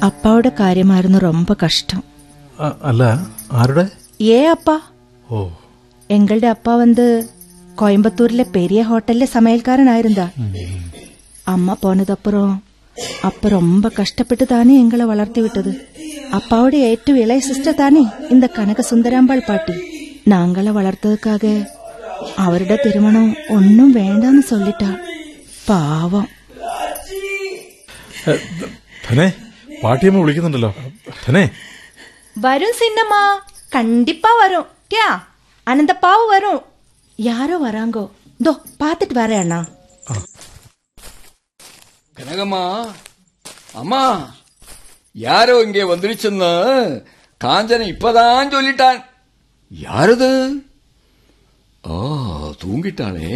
അപ്പാവുടെ കാര്യമായിരുന്നു ரொம்ப കഷ്ടം അ- അല്ല ആരുടെ ഏ அப்பா ഓ எங்களுடைய அப்பா வந்து கோயம்புத்தூர்ல பெரிய ஹோட்டல்ல சமையல்காரனாயிருந்தா அம்மா போனதப்புறம் அப்ப ரொம்ப கஷ்டப்பட்டு தானே எங்களை வளர்த்தி விட்டது அப்பாவோட ഏറ്റവും இளைய சிஸ்டர் தானே இந்த கனக சுந்தராம்பாள் பாட்டி நாங்கள வளர்த்ததுக்காக அவருடைய திருமணம் ஒன்னும் வேண்டாம்னு சொல்லிட்டா പാവം എ, ധ- ധനേ പാട്ടിയമ്മ വിളിക്കുന്നുണ്ടല്ലോ ധനേ വരും സിന്നമ്മാ കണ്ടിപ്പാ വരും ക്യാ അനന്തപ്പാവ് വരും யாரோ வராங்கோ தோ பாத்துட்டு வரேன் அண்ணா கனகம்மா அம்மா யாரோ இங்கே வந்துருச்சுன்னு காஞ்சன இப்பதான் சொல்லிட்டான் யாரது ஆ தூங்கிட்டாளே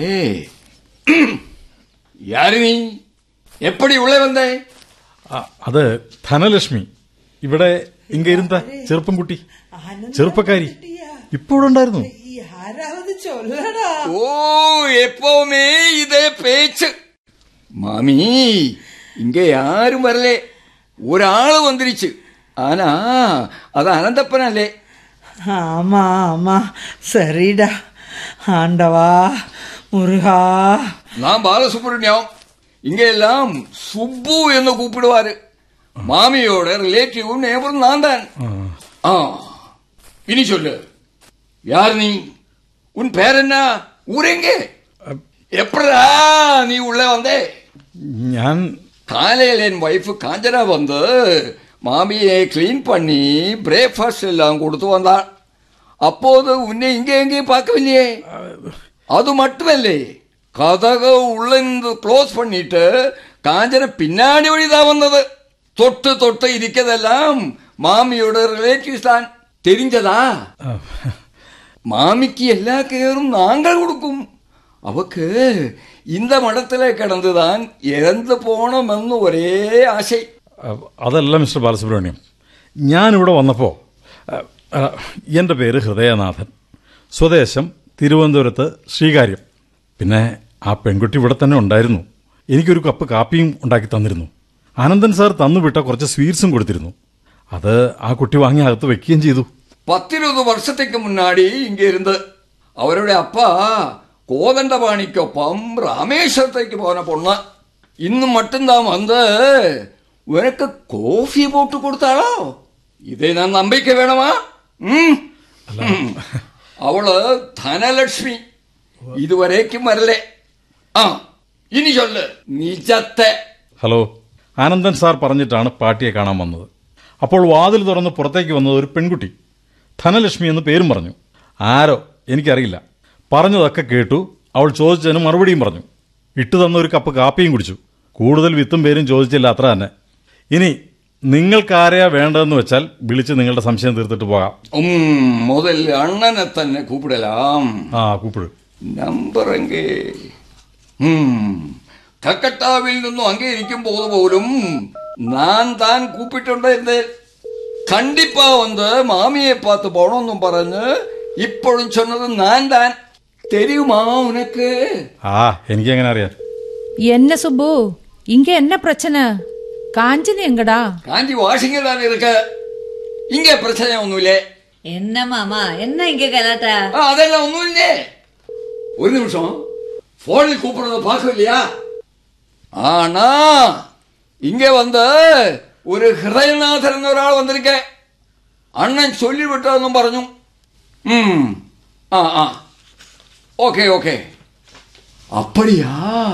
யாரு நீ எப்படி உள்ளே வந்தே അ- അത് ധനലക്ഷ്മി ഇവിടെ ഇങ്ങ ഇരുന്ന ചെറുപ്പം കുട്ടി ചെറുപ്പക്കാരി ഇപ്പോഴും ഉണ്ടായിരുന്നു யாராவது சொல்லடா ஓ எப்பவுமே இதே பேச்சு மாமி இங்க யாரும் வரல ஒரு ஆளு வந்துருச்சு ஆனா அது அனந்தப்பனல்லே ஆமா ஆமா சரிடா ஆண்டவா முருகா நான் பாலசுப்ரமணியம் இங்க எல்லாம் சுப்பு என்று கூப்பிடுவாரு மாமியோட ரிலேட்டிவ் நேபர் நான் தான் ஆ இனி சொல்லு யார் நீ உன் பேர் என்ன ஊரெங்க எப்படா நீ உள்ள வந்தே ഞാൻ காலையில் என் ஒய்ஃப் காஞ்சனா வந்து மாமியை க்ளீன் பண்ணி பிரேக்ஃபாஸ்ட் எல்லாம் கொடுத்து வந்தாள் அப்போது உன்னை இங்கே எங்கேயும் பார்க்கவில்லையே அது மட்டுமல்லே கதக உள்ள இருந்து க்ளோஸ் பண்ணிட்டு காஞ்சன பின்னாடி வழிதான் வந்தது தொட்டு தொட்டு இருக்கிறதெல்லாம் மாமியோட ரிலேட்டிவ்ஸ் தான் தெரிஞ்சதா மாமிக்கு எல்லா கேரும் நாங்கள் கொடுக்கும் அவக்கு இந்த மடத்திலே கிடந்துதான் இறந்து போனோமெന്ന് ഒരേ ആശை അ- അതല്ല മിസ്റ്റർ ബാലസുബ്രഹ്മണ്യം ഞാനിവിടെ വന്നപ്പോൾ എൻ്റെ പേര് ഹൃദയനാഥൻ സ്വദേശം തിരുവനന്തപുരത്ത് ശ്രീകാര്യം പിന്നെ ആ പെൺകുട്ടി ഇവിടെ തന്നെ ഉണ്ടായിരുന്നു എനിക്കൊരു കപ്പ് കാപ്പിയും ഉണ്ടാക്കി തന്നിരുന്നു ആനന്ദൻ സാർ തന്നുവിട്ട കുറച്ച് സ്വീറ്റ്സും കൊടുത്തിരുന്നു അത് ആ കുട്ടി വാങ്ങി അകത്ത് വെക്കുകയും ചെയ്തു പത്തിരുപത് വർഷത്തേക്ക് മുന്നാടി ഇങ്ങ ഇരുന്ന് അവരുടെ അപ്പ കോതണ്ടപാണിക്കൊപ്പം രാമേശ്വരത്തേക്ക് പോന പൊണ്ണ് ഇന്ന് മട്ടുംതാൻ വന്ന് ഉനക്ക് കോഫി പോട്ട് കൊടുത്താളോ ഇതേ ഞാൻ നമ്പിക്ക വേണമാ ഉം. ഉം. അവള് ധനലക്ഷ്മി ഇതുവരേക്കും വരലേ ആ ഇനി ചൊല്ല് നിജത്തെ ഹലോ ആനന്ദൻ സാർ പറഞ്ഞിട്ടാണ് പാട്ടിയെ കാണാൻ വന്നത് അപ്പോൾ വാതിൽ തുറന്ന് പുറത്തേക്ക് വന്നത് ഒരു പെൺകുട്ടി ധനലക്ഷ്മി എന്ന് പേരും പറഞ്ഞു ആരോ എനിക്കറിയില്ല പറഞ്ഞതൊക്കെ കേട്ടു അവൾ ചോദിച്ചതിന് മറുപടിയും പറഞ്ഞു ഇട്ടു തന്ന ഒരു കപ്പ് കാപ്പിയും കുടിച്ചു കൂടുതൽ വിത്തും പേരും ചോദിച്ചില്ല അത്ര തന്നെ ഇനി നിങ്ങൾക്കാരെയാ വേണ്ടതെന്ന് വെച്ചാൽ വിളിച്ച് നിങ്ങളുടെ സംശയം തീർത്തിട്ട് പോകാം ഉം, മുതൽ അണ്ണനെ തന്നെ കൂപ്പിടലാം ആ കൂപ്പിട് നമ്പർ എങ്കേ ഉം, കൽക്കട്ടാവിൽ നിന്നും അങ്ങേ ഇരിക്കുമ്പോൾ പോലും ഞാൻ താൻ കൂപ്പിട്ടുണ്ടായിരുന്നേ കണ്ടിപ്പാ വന്ന് മാമിയെ പാത്ത് പോണമെന്നും പറഞ്ഞ് ഇപ്പോഴും ചൊന്നത് ഞാൻ താൻ തെരുമാ ഉനക്ക് ആ എനിക്കെങ്ങനെ അറിയാം என்ன சுப்பு இங்க என்ன பிரச்சனை காஞ்சனி எங்கடா കാഞ്ചി വാഷിംഗ് താൻ ഇருக்கு ഇങ്ങ പ്രശ്ന ഒന്നുമില്ലേ என்ன மாமா என்ன இங்க கலாட்டா ആ അതെല്ലാം ഒന്നുമില്ലേ ഒരു നിമിഷം ഫോണിൽ കൂപ്പിടുന്നത് പാക്കില്ലയാ ആണാ ഇങ്ങ വന്ന് ഒരു ഹൃദയനാഥൻ എന്ന ഒരാൾ വന്നിരിക്കെ അണ്ണൻ ചൊല്ലിവിട്ടതെന്നും പറഞ്ഞു ഉം. ആ ആ ഓക്കെ ഓക്കെ അപ്പടിയാ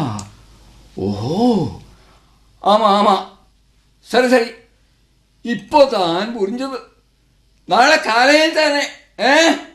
ഓഹോ ആമാ ആമാ സരി സരി ഇപ്പൊ താൻ പുരിഞ്ഞത് നാളെ കാലയിൽ തന്നെ ഏ